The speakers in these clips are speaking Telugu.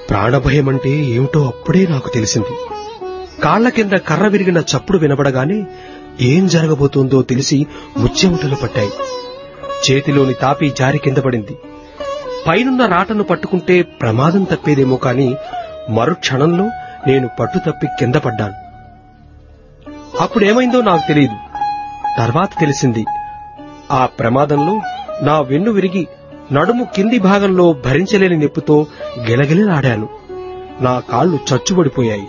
ప్రాణభయం అంటే ఏమిటో అప్పుడే నాకు తెలిసింది కాళ్ల కింద కర్ర విరిగిన చప్పుడు వినబడగానే ఏం జరగబోతోందో తెలిసి ముచ్చెముటలు పట్టాయి చేతిలోని తాపి జారి కింద పడింది పైనున్న రాటను పట్టుకుంటే ప్రమాదం తప్పేదేమో కాని మరుక్షణంలో నేను పట్టు తప్పి కింద పడ్డాను అప్పుడేమైందో నాకు తెలియదు తర్వాత తెలిసింది ఆ ప్రమాదంలో నా వెన్ను విరిగి నడుము కింది భాగంలో భరించలేని నొప్పితో గిలగిలలాడాను నా కాళ్ళు చచ్చుబడిపోయాయి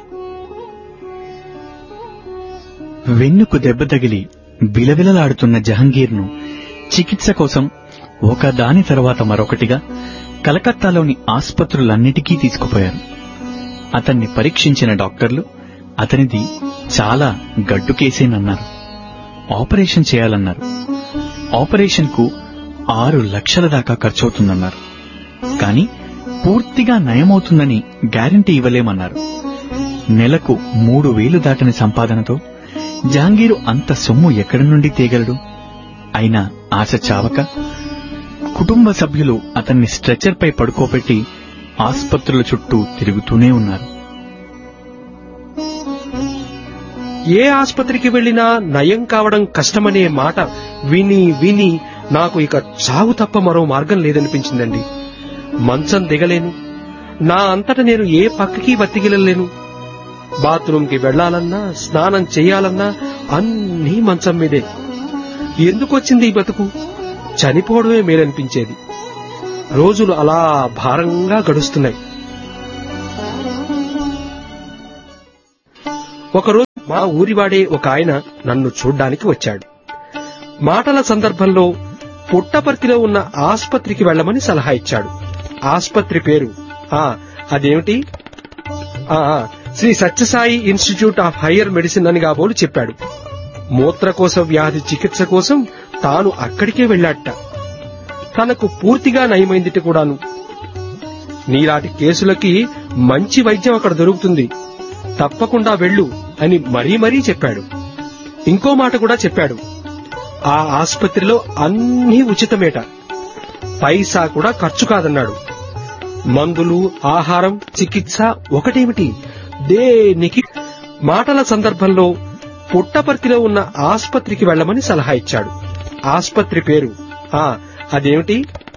వెన్నుకు దెబ్బ తగిలి బిలబిలలాడుతున్న జహంగీర్ను చికిత్స కోసం ఒకదాని తర్వాత మరొకటిగా కలకత్తాలోని ఆస్పత్రులన్నిటికీ తీసుకుపోయారు అతన్ని పరీక్షించిన డాక్టర్లు అతనిది చాలా గడ్డు కేసేనన్నారు ఆపరేషన్ చేయాలన్నారు ఆపరేషన్కు ఆరు లక్షల దాకా ఖర్చవుతుందన్నారు కానీ పూర్తిగా నయమవుతుందని గ్యారంటీ ఇవ్వలేమన్నారు నెలకు మూడు వేలు దాటని సంపాదనతో జహాంగీరు అంత సొమ్ము ఎక్కడి నుండి తేగలడు అయినా ఆశ చావక కుటుంబ సభ్యులు అతన్ని స్ట్రెచర్పై పడుకోబెట్టి ఆస్పత్రుల చుట్టూ తిరుగుతూనే ఉన్నారు ఏ ఆస్పత్రికి వెళ్లినా నయం కావడం కష్టమనే మాట విని విని నాకు ఇక చావు తప్ప మరో మార్గం లేదనిపించిందండి మంచం దిగలేను నా అంతట నేను ఏ పక్కకి బతికిలలేను బాత్రూంకి వెళ్లాలన్నా స్నానం చేయాలన్నా అన్నీ మంచం మీదే ఎందుకొచ్చింది ఈ బతుకు చనిపోవడమే మేలనిపించేది రోజులు అలా భారంగా గడుస్తున్నాయి ఒకరోజు మా ఊరివాడే ఒక ఆయన నన్ను చూడ్డానికి వచ్చాడు మాటల సందర్భంలో పుట్టపర్తిలో ఉన్న ఆస్పత్రికి వెళ్లమని సలహా ఇచ్చాడు ఆస్పత్రి పేరు ఆ అదేమిటి ఆ ఆ, Sri Sathya Sai institute of higher medicine అని కాబోలు చెప్పాడు మూత్రకోశ వ్యాధి చికిత్స కోసం తాను అక్కడికే వెళ్ళాట తనకు పూర్తిగా నయమైందిట కూడాను నీలాంటి కేసులకి మంచి వైద్యం అక్కడ దొరుకుతుంది తప్పకుండా వెళ్ళు అని మరీ మరీ చెప్పాడు ఇంకో మాట కూడా చెప్పాడు ఆ ఆస్పత్రిలో అన్నీ ఉచితమేట పైసా కూడా ఖర్చు కాదన్నాడు మందులు ఆహారం చికిత్స ఒకటేమిటి దేనికి మాటల సందర్భంలో పుట్టపర్తిలో ఉన్న ఆస్పత్రికి వెళ్లమని సలహా ఇచ్చాడు ఆస్పత్రి పేరు ఆ అదేమిటి